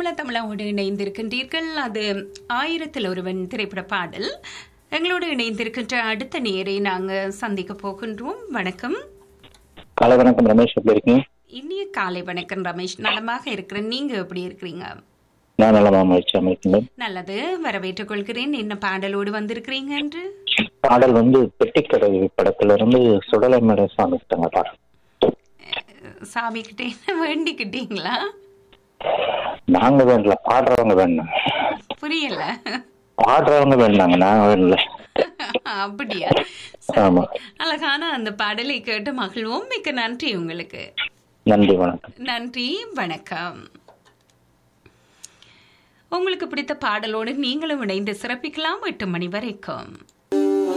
தமிழ தமிழோடு இணைந்திருக்கின்றீர்கள் அது ஆயிரத்தில் ஒருவன் திரைப்பட பாடல் எங்களோடு இணைந்திருக்கின்ற அடுத்த நேரை நாங்க சந்திக்க போகின்றோம் வணக்கம் காலை வணக்கம் ரமேஷ் எப்படி இருக்கீங்க இனிய காலை வணக்கம் ரமேஷ் நலமாக இருக்கிறேன் நீங்க எப்படி இருக்கிறீங்க நான் நலமா மகிழ்ச்சி அமைக்கின்றேன் நல்லது வரவேற்றுக் கொள்கிறேன் என்ன பாடலோடு வந்திருக்கிறீங்க என்று பாடல் வந்து பெட்டிக்கடை படத்துல இருந்து சுடலை மேடை சாமி கிட்டங்க பாடல் சாமி கிட்டே வேண்டிக்கிட்டீங்களா நாங்க வேண்டல பாடுறவங்க வேணும் புரியல பாடுறவங்க வேண்டாங்க நான் வேணல அப்படியா ஆமா அழகான அந்த பாடலை கேட்டு மகிழ்வோம் மிக்க நன்றி உங்களுக்கு நன்றி வணக்கம் நன்றி வணக்கம் உங்களுக்கு பிடித்த பாடலோடு நீங்களும் இணைந்து சிறப்பிக்கலாம் எட்டு மணி வரைக்கும்